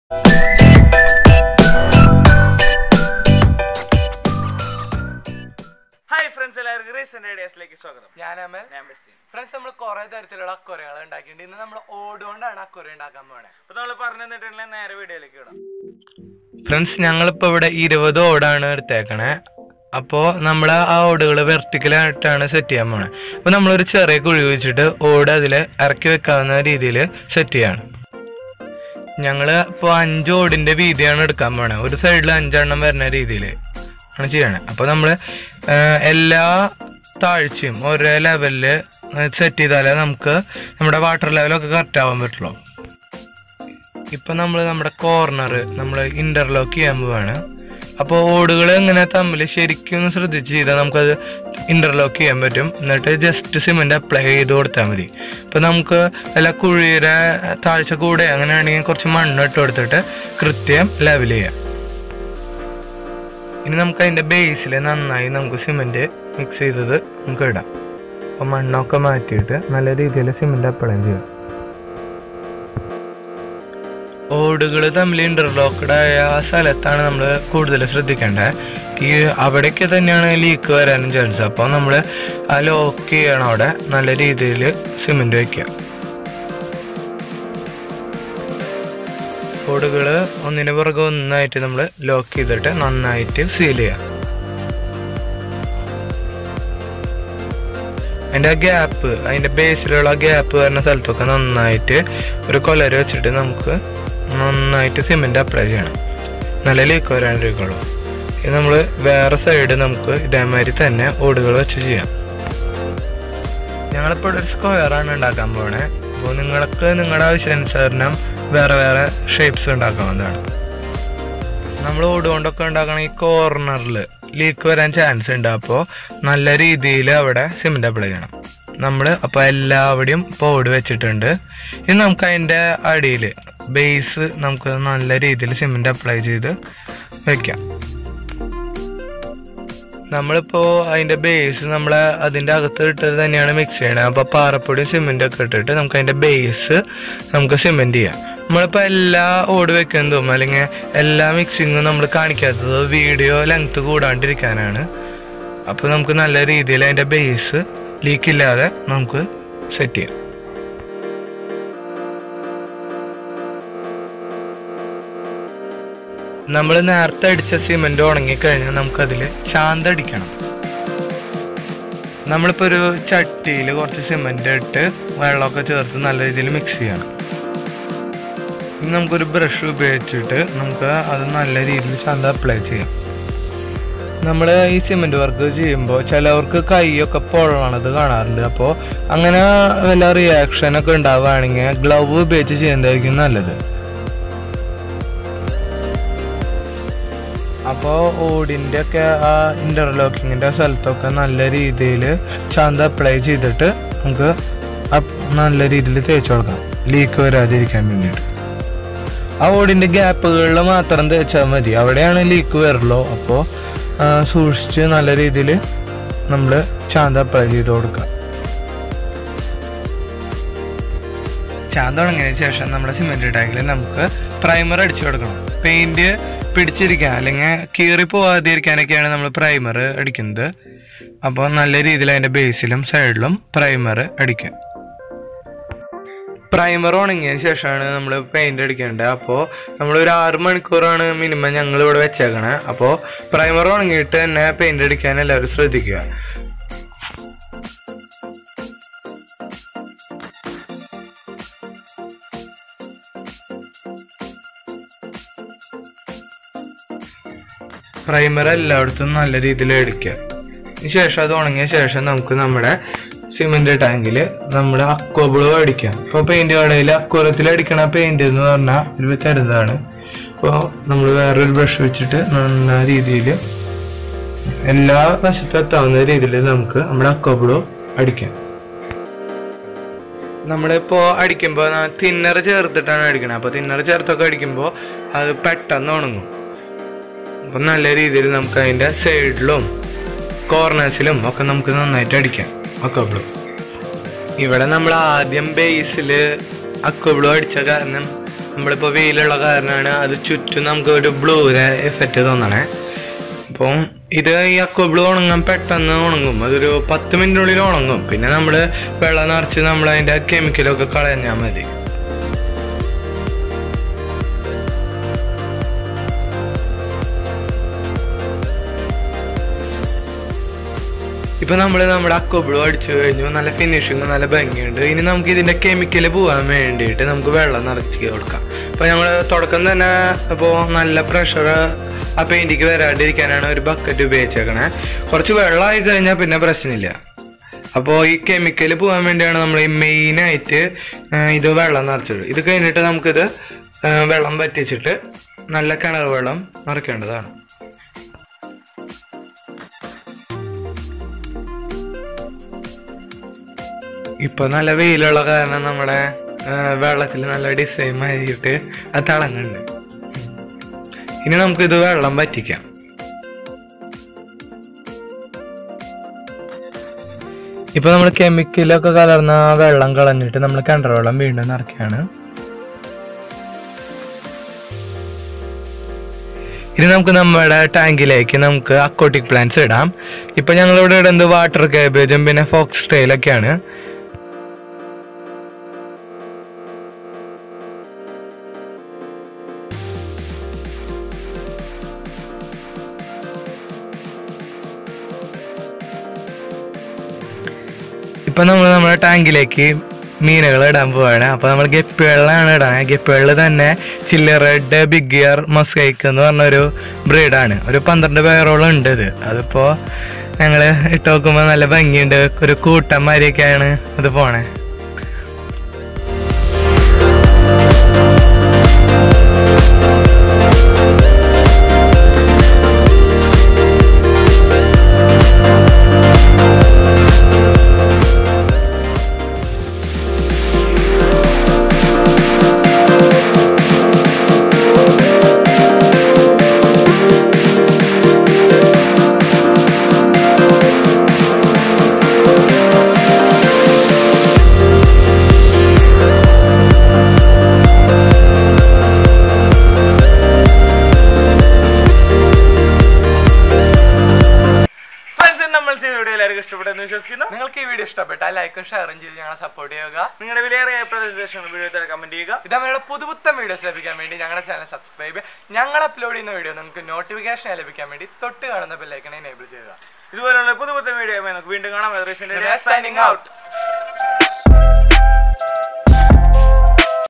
Hi friends എല്ലാവർക്കും recent ഐഡിയാസിലേക്ക് സ്വാഗതം ഞാൻ അമൽ ഞാൻ ബെസ്റ്റി ഫ്രണ്ട്സ് നമ്മൾ കുറെ തരത്തിലുള്ള അക്വരകൾ ഉണ്ടാക്കിയിട്ടുണ്ട് ഇന്ന് നമ്മൾ ഓടുകൊണ്ടാണ് അക്വര ഉണ്ടാക്കാൻ പോണേ അപ്പൊ നമ്മൾ പറഞ്ഞു തന്നിട്ടുണ്ടെങ്കിൽ നേരെ വീഡിയോയിലേക്ക് വിടാം ഫ്രണ്ട്സ് ഞങ്ങളിപ്പോൾ ഇവിടെ ഇരുപത് ഓടാണ് എടുത്തേക്കണേ അപ്പോൾ നമ്മൾ ആ ഓടുകൾ വെർട്ടിക്കലായിട്ടാണ് സെറ്റ് ചെയ്യാൻ പോണേ അപ്പോൾ നമ്മളൊരു ചെറിയ കുഴി വെച്ചിട്ട് ഓട് അതിൽ ഇറക്കി വെക്കാവുന്ന രീതിയിൽ സെറ്റ് ചെയ്യാണ് ഞങ്ങൾ ഇപ്പോൾ അഞ്ച് ഓടിൻ്റെ വീതിയാണ് എടുക്കാൻ പോണേ ഒരു സൈഡിൽ അഞ്ചെണ്ണം വരുന്ന രീതിയിൽ ആണ് ചെയ്യണേ അപ്പോൾ നമ്മൾ എല്ലാ താഴ്ചയും ഒരേ ലെവലിൽ സെറ്റ് ചെയ്താലേ നമുക്ക് നമ്മുടെ വാട്ടർ ലെവലൊക്കെ കറക്റ്റ് ആവാൻ പറ്റുള്ളൂ ഇപ്പൊ നമ്മൾ നമ്മുടെ കോർണർ നമ്മൾ ഇന്റർലോക്ക് ചെയ്യാൻ പോവാണ് അപ്പോൾ ഓടുകൾ ഇങ്ങനെ തമ്മിൽ ശരിക്കും ഒന്ന് ശ്രദ്ധിച്ച് ചെയ്താൽ നമുക്കത് ഇന്റർലോക്ക് ചെയ്യാൻ പറ്റും എന്നിട്ട് ജസ്റ്റ് സിമെന്റ് അപ്ലൈ ചെയ്ത് കൊടുത്താൽ മതി ഇപ്പൊ നമുക്ക് അല്ല കുഴിയുടെ താഴ്ച കൂടെ അങ്ങനെയാണെങ്കിൽ കുറച്ച് മണ്ണ് ഇട്ട് കൊടുത്തിട്ട് കൃത്യം ലെവൽ ചെയ്യാം ഇനി നമുക്ക് അതിന്റെ ബേസിൽ നന്നായി നമുക്ക് സിമെന്റ് മിക്സ് ചെയ്തത് നമുക്ക് ഇടാം അപ്പൊ മണ്ണൊക്കെ മാറ്റിയിട്ട് നല്ല രീതിയിൽ സിമെന്റ് അപ്ലൈ ചെയ്യാം ഓടുകൾ തമ്മിൽ ഇന്റർലോക്കഡ് ആയ ആ സ്ഥലത്താണ് നമ്മൾ കൂടുതൽ ശ്രദ്ധിക്കേണ്ടത് ഈ അവിടേക്ക് തന്നെയാണ് ലീക്ക് വരാനും ചാൻസ് അപ്പോൾ നമ്മൾ ആ ലോക്ക് ചെയ്യണം അവിടെ നല്ല രീതിയിൽ സിമെന്റ് വെക്കുക ഓടുകൾ ഒന്നിന് പുറകെ ഒന്നായിട്ട് നമ്മൾ ലോക്ക് ചെയ്തിട്ട് നന്നായിട്ട് സീൽ ചെയ്യാം അതിൻ്റെ ആ ഗ്യാപ്പ് അതിൻ്റെ ബേസിലുള്ള ഗ്യാപ്പ് വരുന്ന സ്ഥലത്തൊക്കെ നന്നായിട്ട് ഒരു കൊലര് വെച്ചിട്ട് നമുക്ക് നന്നായിട്ട് സിമെന്റ് അപ്ലൈ ചെയ്യണം നല്ല ലീക്ക് വരാണ്ടിരിക്കുള്ളൂ ഇത് നമ്മൾ വേറെ സൈഡ് നമുക്ക് ഇതേമാതിരി തന്നെ ഓടുകൾ വെച്ച് ചെയ്യാം ഞങ്ങളിപ്പോൾ ഒരു സ്ക്വയർ ആണ് ഉണ്ടാക്കാൻ പോണേ അപ്പോൾ നിങ്ങൾക്ക് നിങ്ങളുടെ ആവശ്യാനുസരണം വേറെ വേറെ ഷേപ്സ് ഉണ്ടാക്കാവുന്നതാണ് നമ്മൾ ഓട് കൊണ്ടൊക്കെ ഉണ്ടാക്കണ ഈ കോർണറിൽ ലീക്ക് വരാൻ ചാൻസ് ഉണ്ട് അപ്പോൾ നല്ല രീതിയിൽ അവിടെ സിമെന്റ് അപ്ലൈ ചെയ്യണം നമ്മൾ അപ്പോൾ എല്ലാവിടെയും ഇപ്പോൾ ഓട് വെച്ചിട്ടുണ്ട് ഇനി നമുക്ക് അതിൻ്റെ അടിയിൽ ബേസ് നമുക്ക് നല്ല രീതിയിൽ സിമെന്റ് അപ്ലൈ ചെയ്ത് വെക്കാം നമ്മളിപ്പോൾ അതിൻ്റെ ബേസ് നമ്മൾ അതിൻ്റെ അകത്ത് ഇട്ടത് തന്നെയാണ് മിക്സ് ചെയ്യണത് അപ്പോൾ പാറപ്പൊടി സിമെന്റ് ഒക്കെ ഇട്ടിട്ട് നമുക്ക് അതിൻ്റെ ബേസ് നമുക്ക് സിമെന്റ് ചെയ്യാം നമ്മളിപ്പോൾ എല്ലാ ഓട് വെക്കുന്നതും അല്ലെങ്കിൽ എല്ലാ മിക്സിങ്ങും നമ്മൾ കാണിക്കാത്തത് വീഡിയോ ലെങ്ത് കൂടാണ്ടിരിക്കാനാണ് അപ്പോൾ നമുക്ക് നല്ല രീതിയിൽ അതിൻ്റെ ബേസ് ലീക്ക് ഇല്ലാതെ നമുക്ക് സെറ്റ് ചെയ്യാം നമ്മൾ നേരത്തെ അടിച്ച സിമെന്റ് ഉണങ്ങിക്കഴിഞ്ഞാൽ നമുക്കതിൽ ചാന്തടിക്കണം നമ്മളിപ്പോൾ ഒരു ചട്ടിയിൽ കുറച്ച് സിമെന്റ് ഇട്ട് വെള്ളമൊക്കെ ചേർത്ത് നല്ല രീതിയിൽ മിക്സ് ചെയ്യണം ഇനി നമുക്കൊരു ബ്രഷ് ഉപയോഗിച്ചിട്ട് നമുക്ക് അത് നല്ല രീതിയിൽ ചാന്ത അപ്ലൈ ചെയ്യാം നമ്മൾ ഈ സിമെന്റ് വർക്ക് ചെയ്യുമ്പോൾ ചിലവർക്ക് കൈയൊക്കെ പൊള്ളണത് കാണാറുണ്ട് അപ്പോൾ അങ്ങനെ വല്ല റിയാക്ഷൻ ഒക്കെ ഉണ്ടാവുകയാണെങ്കിൽ ഗ്ലൗ ഉപയോഗിച്ച് ചെയ്യുന്നതായിരിക്കും നല്ലത് അപ്പോൾ ഓടിൻ്റെ ഒക്കെ ആ ഇന്റർലോക്കിങ്ങിന്റെ സ്ഥലത്തൊക്കെ നല്ല രീതിയിൽ ചാന്ത അപ്ലൈ ചെയ്തിട്ട് നമുക്ക് അപ്- നല്ല രീതിയിൽ തേച്ച് കൊടുക്കാം ലീക്ക് വരാതിരിക്കാൻ വേണ്ടിയിട്ട് ആ ഓടിന്റെ ഗ്യാപ്പുകളിൽ മാത്രം തേച്ചാൽ മതി അവിടെയാണ് ലീക്ക് വരുള്ളൂ അപ്പോൾ സൂക്ഷിച്ച് നല്ല രീതിയിൽ നമ്മൾ ചാന്ത അപ്ലൈ ചെയ്ത് കൊടുക്കാം ചാന്ത ഉണങ്ങിയതിന് ശേഷം നമ്മുടെ സിമെന്റ് ടാങ്കിൽ നമുക്ക് പ്രൈമർ അടിച്ചു കൊടുക്കണം പെയിന്റ് പിടിച്ചിരിക്കാൻ അല്ലെങ്കിൽ കീറി പോവാതിരിക്കാനൊക്കെയാണ് നമ്മൾ പ്രൈമർ അടിക്കുന്നത് അപ്പോൾ നല്ല രീതിയിൽ അതിന്റെ ബേസിലും സൈഡിലും പ്രൈമർ അടിക്കുക പ്രൈമർ ഉണങ്ങിയതിന് ശേഷമാണ് നമ്മൾ പെയിന്റ് അടിക്കേണ്ടത് അപ്പോൾ നമ്മൾ ഒരു ആറ് മണിക്കൂറാണ് മിനിമം ഞങ്ങൾ ഇവിടെ വെച്ചേക്കണേ അപ്പോൾ പ്രൈമർ ഉണങ്ങിയിട്ട് തന്നെ പെയിന്റ് അടിക്കാൻ എല്ലാവരും ശ്രദ്ധിക്കുക പ്രൈമർ എല്ലായിടത്തും നല്ല രീതിയിൽ അടിക്കുക അതിന് ശേഷം അത് ഉണങ്ങിയ ശേഷം നമുക്ക് നമ്മുടെ സിമെന്റ് ടാങ്കിൽ നമ്മുടെ അക്വബ്ലൂ അടിക്കാം ഇപ്പോൾ പെയിന്റ് കടയിൽ അക്വറത്തിൽ അടിക്കണ പെയിന്റ് എന്ന് പറഞ്ഞാൽ ഒരു ചെറുതാണ് അപ്പോൾ നമ്മൾ വേറൊരു ബ്രഷ് വെച്ചിട്ട് നല്ല രീതിയിൽ എല്ലാ വശത്തും എത്താവുന്ന രീതിയിൽ നമുക്ക് നമ്മുടെ അക്വബ്ലൂ അടിക്കാം നമ്മളിപ്പോ അടിക്കുമ്പോ തിന്നർ ചേർത്തിട്ടാണ് അടിക്കണത് അപ്പൊ തിന്നർ ചേർത്തൊക്കെ അടിക്കുമ്പോ അത് പെട്ടെന്ന് ഉണങ്ങും അപ്പൊ നല്ല രീതിയിൽ നമുക്ക് അതിന്റെ സൈഡിലും കോർണേഴ്സിലും ഒക്കെ നമുക്ക് നന്നായിട്ട് അടിക്കാം അക്കബ്ലു ഇവിടെ നമ്മൾ ആദ്യം ബേസിൽ അക്കബ്ലു അടിച്ച കാരണം നമ്മളിപ്പോൾ വെയിലുള്ള കാരണമാണ് അത് ചുറ്റും നമുക്ക് ഒരു ബ്ലൂരെ എഫക്റ്റ് തോന്നണേ അപ്പം ഇത് ഈ അക്വ ബ്ലൂ ഉണങ്ങാൻ പെട്ടെന്ന് ഉണങ്ങും അതൊരു പത്ത് മിനിറ്റിനുള്ളിൽ ഉണങ്ങും പിന്നെ നമ്മൾ വെള്ളം നിറച്ച് നമ്മൾ അതിൻ്റെ കെമിക്കലൊക്കെ കളഞ്ഞാൽ മതി ഇപ്പൊ നമ്മൾ നമ്മുടെ അക്കോബിളും അടിച്ചു കഴിഞ്ഞു നല്ല ഫിനിഷിങ് നല്ല ഭംഗിയുണ്ട് ഇനി നമുക്ക് ഇതിന്റെ കെമിക്കൽ പോകാൻ വേണ്ടിയിട്ട് നമുക്ക് വെള്ളം നിറച്ച് കൊടുക്കാം അപ്പൊ ഞങ്ങൾ തുടക്കം തന്നെ ഇപ്പോൾ നല്ല പ്രഷർ ആ പെയിന്റിക്ക് വരാണ്ടിരിക്കാനാണ് ഒരു ബക്കറ്റ് ഉപയോഗിച്ചേക്കണേ കുറച്ച് വെള്ളമായി കഴിഞ്ഞാൽ പിന്നെ പ്രശ്നമില്ല അപ്പോൾ ഈ കെമിക്കൽ പോകാൻ വേണ്ടിയാണ് നമ്മൾ ഈ മെയിനായിട്ട് ഇത് വെള്ളം നിറച്ചത് ഇത് കഴിഞ്ഞിട്ട് നമുക്കിത് ആ, വെള്ളം വറ്റിച്ചിട്ട് നല്ല കിണർ വെള്ളം നിറയ്ക്കേണ്ടതാണ് ഇപ്പൊ നല്ല വെയിലുള്ള കാരണം നമ്മുടെ വെള്ളത്തിൽ നല്ല ഡിസൈൻ മാറിയിട്ട് അത് തിളങ്ങുന്നുണ്ട് ഇനി നമുക്കിത് വെള്ളം വറ്റിക്കാം ഇപ്പൊ നമ്മൾ കെമിക്കലൊക്കെ കലർന്ന ആ വെള്ളം കളഞ്ഞിട്ട് നമ്മൾ കിണർ വെള്ളം വീണ്ടും നിറയ്ക്കുകയാണ് ഇനി നമുക്ക് നമ്മുടെ ടാങ്കിലേക്ക് നമുക്ക് അക്കോട്ടിക് പ്ലാന്റ്സ് ഇടാം ഇപ്പൊ ഞങ്ങളിവിടെ ഇടുന്നത് വാട്ടർ കാബേജും പിന്നെ ഫോക്സ് സ്റ്റൈലൊക്കെയാണ് ഇപ്പൊ നമ്മൾ നമ്മുടെ ടാങ്കിലേക്ക് മീനുകൾ ഇടാൻ പോവാണ് അപ്പൊ നമ്മൾ ഗപ്പി വെള്ളമാണ് ഇടാൻ ഗപ്പി വെള്ളം തന്നെ chilli red big ear mosaic എന്ന് പറഞ്ഞൊരു ബ്രീഡാണ് ഒരു പന്ത്രണ്ട് പേരോളം ഉണ്ട് ഇത് അതിപ്പോ ഞങ്ങള് ഇട്ട് നോക്കുമ്പോ നല്ല ഭംഗിയുണ്ട് ഒരു കൂട്ടം മാതിരിയൊക്കെയാണ് ഇത് പോണേ ഫ്രണ്ട്സ് നമ്മൾ ചെയ്ത വീഡിയോ എല്ലാവർക്കും ഇഷ്ടപ്പെട്ടെന്ന് വിശ്വസിക്കുന്നു നിങ്ങൾക്ക് ഈ വീഡിയോ ഇഷ്ടപ്പെട്ടാൽ ലൈക്കും ഷെയറും ചെയ്ത് ഞങ്ങളെ സപ്പോർട്ട് ചെയ്യുക നിങ്ങളുടെ വിലയേറിയ പ്രദേശങ്ങൾ വീഡിയോ താഴെ കമന്റ് ചെയ്യുക ഇതേപോലെയുള്ള പുതുപുത്തൻ വീഡിയോസ് ലഭിക്കാൻ വേണ്ടി ഞങ്ങളുടെ ചാനൽ സബ്സ്ക്രൈബ് ചെയ്യുക ഞങ്ങൾ അപ്ലോഡ് ചെയ്യുന്ന വീഡിയോ നിങ്ങൾക്ക് നോട്ടിഫിക്കേഷൻ ലഭിക്കാൻ വേണ്ടി തൊട്ട് കാണുന്ന ബെല്ലൈക്കൺ എനേബിൾ ചെയ്യുക ഇതുപോലുള്ള പുതു പുത്തൻ വീഡിയോ നമുക്ക് വീണ്ടും കാണാം signing out.